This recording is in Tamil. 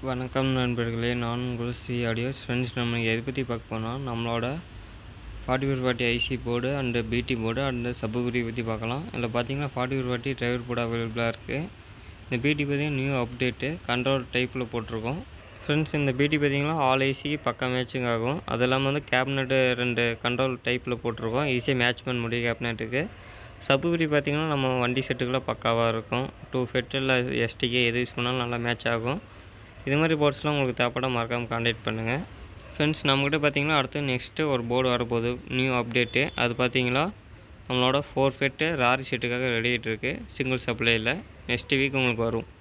வணக்கம் நண்பர்களே நான் உங்கள் சி ஆடியோஸ் ஃப்ரெண்ட்ஸ் நம்ம எதை பற்றி பார்க்க போனால் நம்மளோட forty four forty IC board and பிடி போர்டு அண்டு சப்புகுரி பற்றி பார்க்கலாம் இதில் பார்த்தீங்கன்னா forty four forty driver board அவைலபிளாக இருக்குது இந்த பிடி பார்த்தீங்கன்னா நியூ அப்டேட்டு கண்ட்ரோல் டைப்பில் போட்டிருக்கோம் ஃப்ரெண்ட்ஸ் இந்த பிடி பார்த்தீங்கன்னா ஆல் ஐசிக்கு பக்கம் மேட்சிங் ஆகும் அது இல்லாமல் வந்து கேபினெட்டு ரெண்டு கண்ட்ரோல் டைப்பில் போட்டிருக்கோம் ஈஸியாக மேட்ச் பண்ண முடியும் கேபினெட்டுக்கு சப்புகுரி பார்த்திங்கன்னா நம்ம வண்டி செட்டுக்கெல்லாம் பக்காவாக இருக்கும் டூ ஃபெட் இல்லை எஸ்டிகே எது யூஸ் பண்ணாலும் நல்லா மேட்ச் ஆகும் இது மாதிரி போர்ட்ஸ்லாம் உங்களுக்கு தேவைப்பட மறக்காமல் காண்டாக்ட் பண்ணுங்கள் ஃப்ரெண்ட்ஸ் நம்மக்கிட்ட பார்த்தீங்கன்னா அடுத்து நெக்ஸ்ட்டு ஒரு போர்டு வரப்போகுது நியூ அப்டேட்டு அது பார்த்தீங்கன்னா நம்மளோட ஃபோர் ஃபெட்டு ராரி செட்டுக்காக ரெடி ஆகிட்டு இருக்கு சிங்கிள் சப்ளையில் நெக்ஸ்ட் வீக் உங்களுக்கு வரும்